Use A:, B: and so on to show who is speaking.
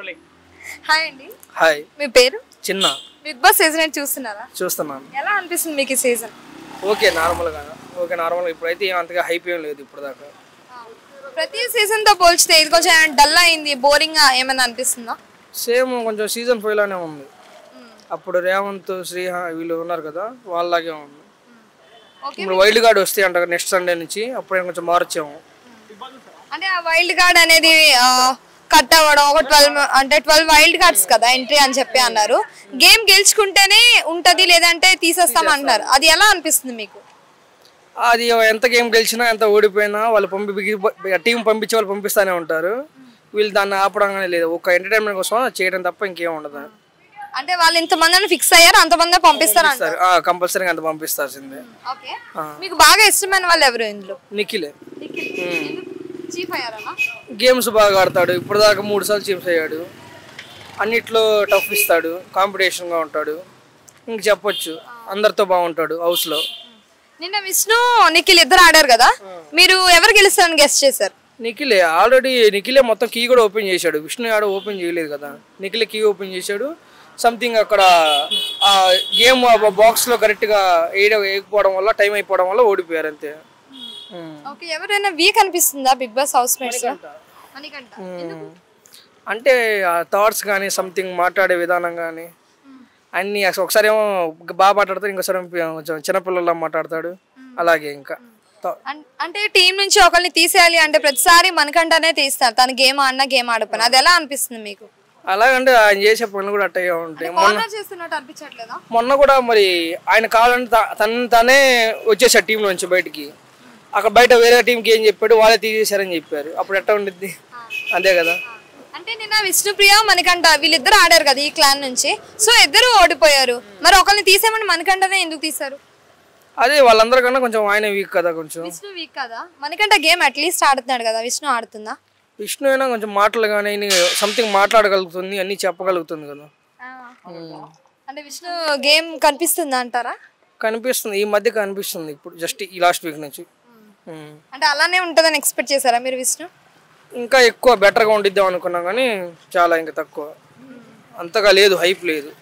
A: Hi అండి
B: hi
A: మీ పేరు
B: చిన్న
A: బిగ్ బాస్ సీజన్ ఎయిట్ చూస్తున్నారా
B: చూస్తున్నాను
A: ఎలా అనిపిస్తుంది మీకు ఈ సీజన్
B: ఓకే నార్మల్గా ఓకే నార్మల్గా ఇప్పుడైతే ఏం అంతగా హైప్ ఏం లేదు ఇప్పుడు దాకా
A: ప్రతి సీజన్ తో పోల్చితే ఇది కొంచెం డల్ అయింది బోరింగ్ గా ఏమైనా అనిపిస్తుందా
B: సేమ్ కొంచెం సీజన్ ఫైవ్ లానే ఉంది అప్పుడు రేవంత్ శ్రీహ వీళ్ళు ఉన్నారు కదా వాళ్ళలాగే ఉంది
A: ఓకే
B: ఇప్పుడు వైల్డ్ కార్డ్ వస్తాయి అంట నెక్స్ట్ సండే నుంచి అప్పుడే కొంచెం మార్చాము
A: అంటే ఆ వైల్డ్ కార్డ్ అనేది కట్ అవ్వడం ఒక ట్వెల్వ్ అంటే ట్వెల్వ్ వైల్డ్ కార్డ్స్ కదా ఎంట్రీ అని చెప్పి అన్నారు గేమ్ గెలుచుకుంటేనే ఉంటది లేదంటే తీసేస్తాం అంటున్నారు అది ఎలా అనిపిస్తుంది మీకు
B: అది ఎంత గేమ్ గెలిచినా ఎంత ఓడిపోయినా వాళ్ళు పంపి టీం పంపించే వాళ్ళు పంపిస్తూనే ఉంటారు వీళ్ళు దాన్ని ఆపడంగానే లేదు ఒక ఎంటర్టైన్మెంట్ కోసం అది చేయడం తప్ప ఇంకేం ఉండదు
A: అంటే వాళ్ళు ఇంతమందిని ఫిక్స్ అయ్యారు అంతమంది పంపిస్తారు అంటారు
B: కంపల్సరీగా అంత పంపిస్తాల్సిందే
A: ఓకే మీకు బాగా ఇష్టమైన వాళ్ళు ఎవరు ఇందులో
B: నిఖిలే
A: చీఫ్ అయ్యారనా
B: గేమ్స్ బాగా ఆడతాడు ఇప్పుడు దాకా మూడు సార్లు చీఫ్స్ అయ్యాడు అన్నిట్లో టఫ్ ఇస్తాడు కాంపిటీషన్గా ఉంటాడు ఇంక చెప్పొచ్చు అందరితో బాగుంటాడు హౌస్లో
A: నిన్న విష్ణు నిఖిల్ ఇద్దరు ఆడారు కదా మీరు ఎవరు గెలుస్తారని గెస్ట్ చేశారు
B: నిఖిలే ఆల్రెడీ నిఖిలే మొత్తం కీ కూడా ఓపెన్ చేశాడు విష్ణు ఆడ ఓపెన్ చేయలేదు కదా నిఖిలే కీ ఓపెన్ చేశాడు సంథింగ్ అక్కడ ఆ గేమ్ బాక్స్లో కరెక్ట్గా వేయడం వేయకపోవడం వల్ల టైం అయిపోవడం వల్ల ఓడిపోయారు అంతే ఉమ్.
A: ఓకే ఎవరైనా వీక్ అనిపిస్తుందా Bigg Boss housemates Manikanta
B: um. అంటే ఆ థాట్స్ కానీ సంథింగ్ మాట్లాడే విధానం కానీ అన్ని అసలు ఒకసారి ఏమో బాగా మాట్లాడతాడు ఇంకోసారి ఏమో కొంచెం చిన్నపిల్లల్లా మాట్లాడతాడు అలాగే ఇంకా థా-
A: అన్- అంటే టీం నుంచి ఒకరిని తీసేయాలి అంటే ప్రతిసారి మనకంటనే తీస్తారు తను గేమ్ ఆడినా గేమ్ ఆడపోయినా అది ఎలా అనిపిస్తుంది మీకు
B: అలాగంటే ఆయన చేసే పనులు కూడా అట్టగే ఉంటాయి మొన్న
A: కార్నర్ చేస్తున్నట్టు అనిపించట్లేదా
B: మొన్న కూడా మరి ఆయన కావాలంటే తా- తన తానే వచ్చేసాడు టీం నుంచి బయటికి అక్కడ బయట వేరే టీంకి ఏం చెప్పాడు వాళ్ళే తీసేశారని చెప్పారు అప్పుడు ఎట్లా ఉండిద్ది అంతే కదా
A: అంటే నిన్న విష్ణుప్రియ మణికంఠ వీళ్ళిద్దరు ఆడారు కదా ఈ క్లాన్ నుంచి సో ఇద్దరు ఓడిపోయారు మరి ఒకరిని తీసేయమని మణికంఠనే ఎందుకు తీశారు
B: అదే వాళ్ళందరికన్నా కొంచెం ఆయన వీక్ కదా కొంచెం
A: విష్ణు వీక్ కదా మణికంఠ గేమ్ అట్లీస్ట్ ఆడుతున్నాడు కదా విష్ణు ఆడుతుందా
B: విష్ణు అయినా కొంచెం మాటలు కానీ సంథింగ్ మాట్లాడగలుగుతుంది అన్ని చెప్పగలుగుతుంది కదా
A: అంటే విష్ణు గేమ్ కనిపిస్తుందా అంటారా
B: కనిపిస్తుంది ఈ మధ్య కనిపిస్తుంది ఇప్పుడు జస్ట్ ఈ లాస్ట్ వీక్ నుంచి ఉమ్.
A: అంటే అలానే ఉంటుందని ఎక్స్పెక్ట్ చేశారా మీరు విష్ణు
B: ఇంకా ఎక్కువ బెటర్గా ఉండిద్దాం అనుకున్నాం కానీ చాలా ఇంకా తక్కువ అంతగా లేదు హైప్ లేదు